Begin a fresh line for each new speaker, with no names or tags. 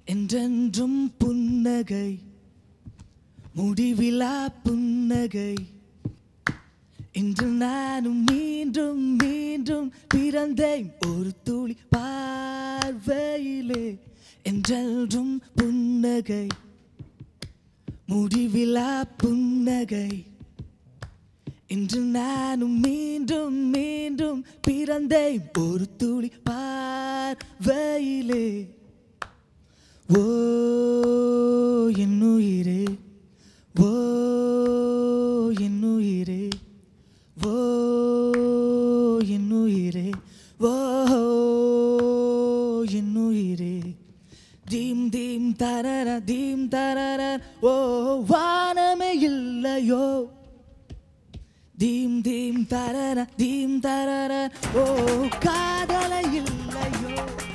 என்றென்றும் புன்னகை முடிவிலா புன்னகை இன்று நானும் மீண்டும் மீண்டும் பிறந்தேன் ஒரு துளி பார்வையிலே என்றென்றும் புன்னகை முடிவிலா புன்னகை இன்று நானும் மீண்டும் மீண்டும் பிறந்தேன் ஒரு துளி பார்வையிலே ஓ என்னுயிரே ஓ என்னுயிரே ஓ என்னுயிரே ஓ என்னுயிரே தீம் தீம் தரர தீம் தரர ஓ வானமே இல்லையோ தீம் தீம் தரர தீம் தரர ஓ காதலை இல்லையோ